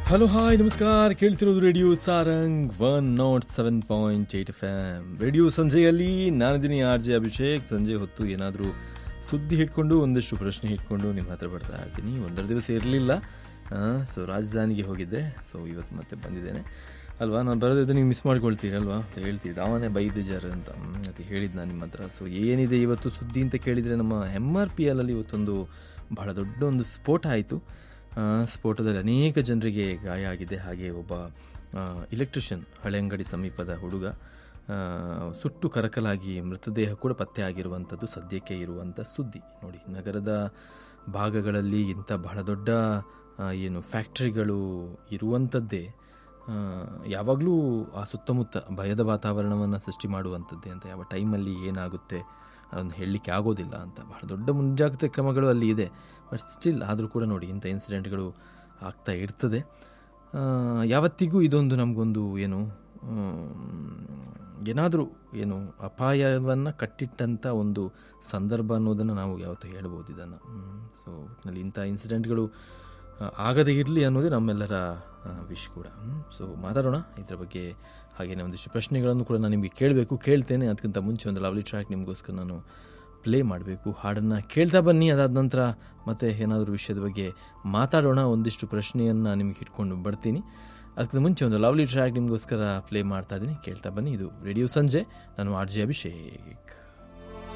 hello hi ನಮಸ್ಕಾರ ಕೇಳ್ತಿರೋದು radio Sarang one nought seven point eight F M radio ಸಂಜೆಯಲ್ಲಿ ನಾನಿದ್ದೀನಿ ಆರ್ ಜೆ ಅಭಿಷೇಕ್ ಸಂಜೆ ಹೊತ್ತು ಏನಾದರೂ ಸುದ್ದಿ ಹಿಡ್ಕೊಂಡು ಒಂದಷ್ಟು ಪ್ರಶ್ನೆ ಹಿಡ್ಕೊಂಡು ನಿಮ್ಮ ಹತ್ರ ಬರ್ತಾ ಇರ್ತೀನಿ ಒಂದೆರಡು ದಿವಸ ಇರಲಿಲ್ಲ ಸೊ ರಾಜಧಾನಿಗೆ ಹೋಗಿದ್ದೆ ಸೊ ಇವತ್ತು ಮತ್ತೆ ಬಂದಿದ್ದೇನೆ ಅಲ್ವಾ ನಾನು ಬರೋದಿದ್ದು ನೀವು ಮಿಸ್ ಮಾಡ್ಕೊಳ್ತೀರಿ ಅಲ್ವಾ ಅಂತ ಹೇಳ್ತೀರಿ ಅವನೇ ಬೈದು ಜರ್ ಅಂತ ಹ್ಮ್, ಅದು ಹೇಳಿದ್ದು ನಾನು ನಿಮ್ಮ ಹತ್ರ ಸೊ ಏನಿದೆ ಇವತ್ತು ಸುದ್ದಿ ಅಂತ ಕೇಳಿದರೆ ನಮ್ಮ ಎಮ್ ಆರ್ ಪಿ ಎಲಲ್ಲಿ ಇವತ್ತೊಂದು ಬಹಳ ದೊಡ್ಡ ಒಂದು ಸ್ಫೋಟ ಆಯಿತು ಆ, ಸ್ಫೋಟದಲ್ಲಿ ಅನೇಕ ಜನರಿಗೆ ಗಾಯ ಆಗಿದೆ ಹಾಗೆ ಒಬ್ಬ ಇಲೆಕ್ಟ್ರಿಷಿಯನ್ ಹಳೆಯಂಗಡಿ ಸಮೀಪದ ಹುಡುಗ ಆ, ಸುಟ್ಟು ಕರಕಲಾಗಿ ಮೃತದೇಹ ಕೂಡ ಪತ್ತೆ ಆಗಿರುವಂಥದ್ದು ಸದ್ಯಕ್ಕೆ ಇರುವಂಥ ಸುದ್ದಿ ನೋಡಿ ನಗರದ ಭಾಗಗಳಲ್ಲಿ ಇಂಥ ಬಹಳ ದೊಡ್ಡ ಆ, ಏನು ಫ್ಯಾಕ್ಟ್ರಿಗಳು ಇರುವಂಥದ್ದೇ ಆ, ಯಾವಾಗಲೂ ಆ ಸುತ್ತಮುತ್ತ ಭಯದ ವಾತಾವರಣವನ್ನು ಸೃಷ್ಟಿ ಮಾಡುವಂಥದ್ದೇ ಅಂತ ಯಾವ ಟೈಮಲ್ಲಿ ಏನಾಗುತ್ತೆ ಅದನ್ನು ಹೇಳಲಿಕ್ಕೆ ಆಗೋದಿಲ್ಲ ಅಂತ ಬಹಳ ದೊಡ್ಡ ಮುಂಜಾಗ್ರತೆ ಕ್ರಮಗಳು ಅಲ್ಲಿ ಇದೆ ಬಟ್ ಸ್ಟಿಲ್ ಆದರೂ ಕೂಡ ನೋಡಿ ಇಂಥ ಇನ್ಸಿಡೆಂಟ್ಗಳು ಆಗ್ತಾ ಇರ್ತದೆ ಆ, ಯಾವತ್ತಿಗೂ ಇದೊಂದು ನಮಗೊಂದು ಏನು ಏನಾದರೂ ಏನು ಅಪಾಯವನ್ನು ಕಟ್ಟಿಟ್ಟಂಥ ಒಂದು ಸಂದರ್ಭ ಅನ್ನೋದನ್ನು ನಾವು ಯಾವತ್ತೂ ಹೇಳ್ಬೋದು ಇದನ್ನು ಸೊ ಒಟ್ಟಿನಲ್ಲಿ ಇಂಥ ಇನ್ಸಿಡೆಂಟ್ಗಳು ಆ, ಆಗದೇ ಇರಲಿ ಅನ್ನೋದೇ ನಮ್ಮೆಲ್ಲರ ವಿಶ್ ಕೂಡ ಸೊ ಮಾತಾಡೋಣ ಇದರ ಬಗ್ಗೆ ಹಾಗೆಯೇ ಒಂದಿಷ್ಟು ಪ್ರಶ್ನೆಗಳನ್ನು ಕೂಡ ನಾನು ನಿಮಗೆ ಕೇಳಬೇಕು ಕೇಳ್ತೇನೆ ಅದಕ್ಕಿಂತ ಮುಂಚೆ ಒಂದು ಲವ್ಲಿ ಟ್ರ್ಯಾಕ್ ನಿಮಗೋಸ್ಕರ ನಾನು ಪ್ಲೇ ಮಾಡಬೇಕು ಹಾಡನ್ನು ಕೇಳ್ತಾ ಬನ್ನಿ ಅದಾದ ನಂತರ ಮತ್ತೆ ಏನಾದರೂ ವಿಷಯದ ಬಗ್ಗೆ ಮಾತಾಡೋಣ ಒಂದಿಷ್ಟು ಪ್ರಶ್ನೆಯನ್ನು ನಿಮಗೆ ಇಟ್ಕೊಂಡು ಬರ್ತೀನಿ ಅದಕ್ಕಿಂತ ಮುಂಚೆ ಒಂದು ಲವ್ಲಿ ಟ್ರ್ಯಾಕ್ ನಿಮಗೋಸ್ಕರ ಪ್ಲೇ ಮಾಡ್ತಾ ಇದ್ದೀನಿ ಕೇಳ್ತಾ ಬನ್ನಿ ಇದು ರೇಡಿಯೋ ಸಂಜೆ ನಾನು ಆರ್ ಜೆ ಅಭಿಷೇಕ್